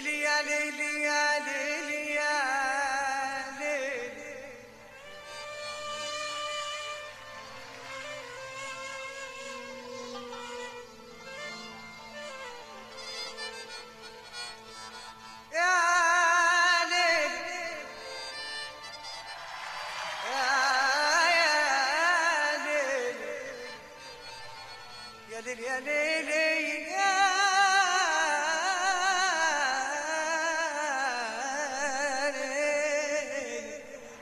ليلي يا ليلي يا ليلي يا ليلي يا ليلي يا يا ليلي يا ليلي يا ليلي يا ليلي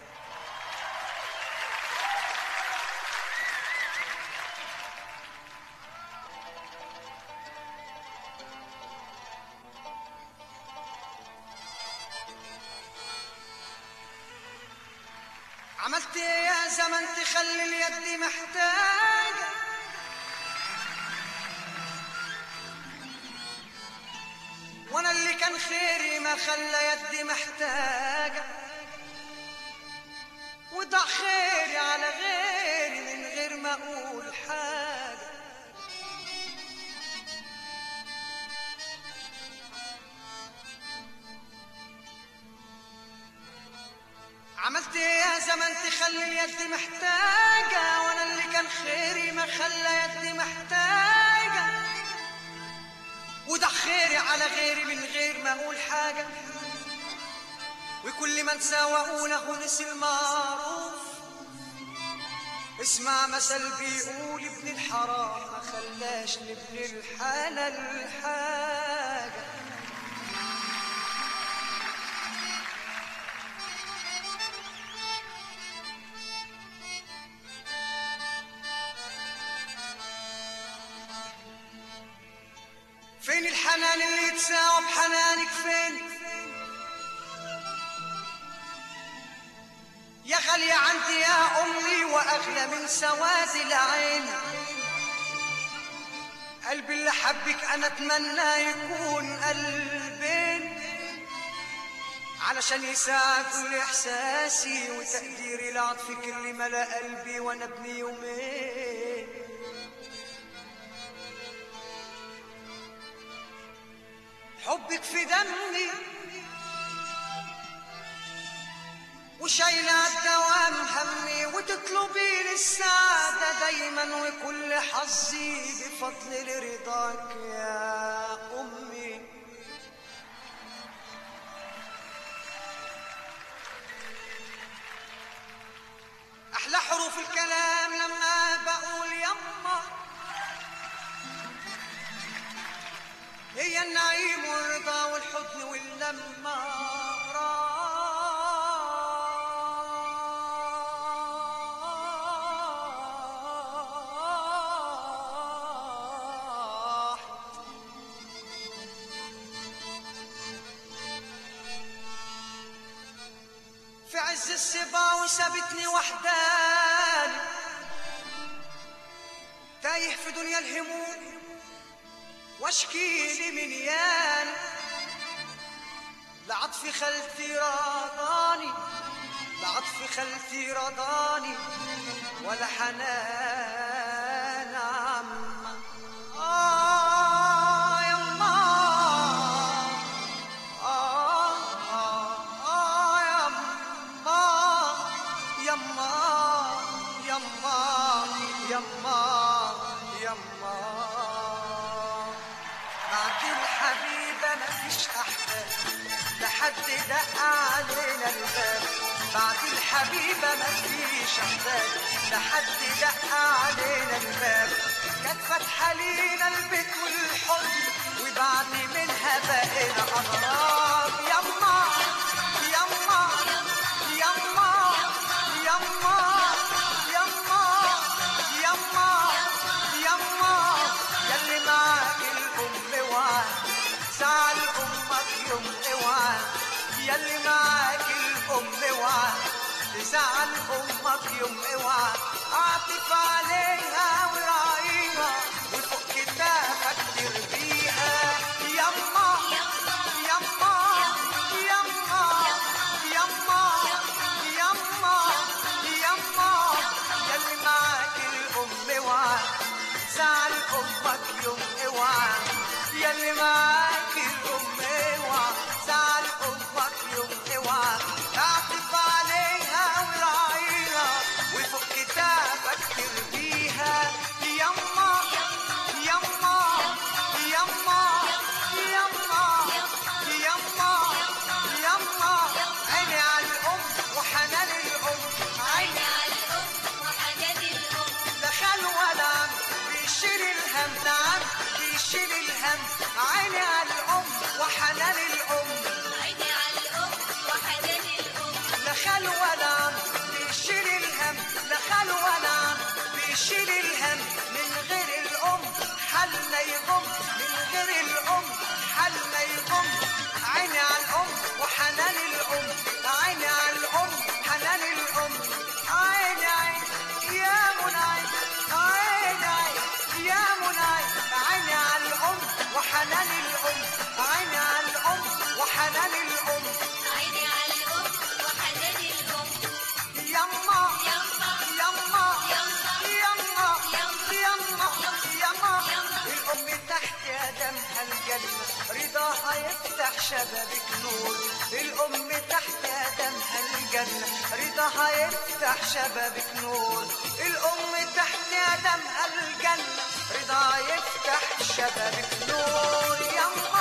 عملت ايه يا زمن تخلي اليد محتاجة وانا اللي كان خيري ما خلى يدي محتاجة وضع خيري على غيري من غير ما اقول حاجة عملت ايه يا زمن تخلي اليد محتاجة وانا اللي كان خيري ما خلى يدي محتاجة وده خيري على غيري من غير ما اقول حاجة وكل ما انسى واقول اخو نسي المعروف اسمع مثل بيقول ابن الحرام ما خلاش لابن الحلال حاجه فين الحنان اللي يتساوى بحنانك فين يا غالية عندي يا أمي وأغلى من سواد العين قلبي اللي حبك أنا أتمنى يكون قلبين علشان يساعد كل إحساسي وتقديري لعطفك اللي ملأ قلبي وأنا ابني يومين حبك في دمي وشايلة الدوام همي وتطلبي لي السعادة دايما وكل حظي بفضل رضاك يا أمي أحلى حروف الكلام لما بقول يما هي النعيم والرضا والحضن واللمة راح في عز الصبا وسابتني وحداني تايه في دنيا الهموم واشكي لي من يان لعطف خلتي رضاني لعطف خلتي رضاني ولا حنان عما آه يما آه آه آه يما يما يما يما يما بعد الحبيبة مفيش أحباب لحد دق علينا الباب بعد الحبيبة مفيش أحباب لحد دق علينا الباب كانت فاتحة لينا البيت والحضن وبعد منها بقينا أغراب يما يما يما يما يما يما يما يلي معاك الأم وعد زعل أمك يوم اوعى يلي معاك الأم وعد تزعل أمك يوم اوعى أعطف عليها وراعيها وفوق كتافك تربيها يما يما يما يما يما يما يلي معاك الأم وعد زعل أمك يوم اوعى يلي معاك الأم اوعى ونشيل الهم من غير الأم حالنا يغم من غير الأم حالنا يغم عيني على الأم وحنان الأم عيني على الأم حنان الأم عيني عين يا منعي عيني عين يا منعي عيني على الأم وحنان الأم عيني على الأم وحنان الأم عيني على الأم وحنان الأم يما يما يما يما يما يما يما يما يما. الأم تحت قدمها الجنة رضاها يفتح شبابك نور الأم تحت قدمها الجنة رضاها يفتح شبابك نور الأم تحت قدمها الجنة رضاها يفتح شبابك نور يما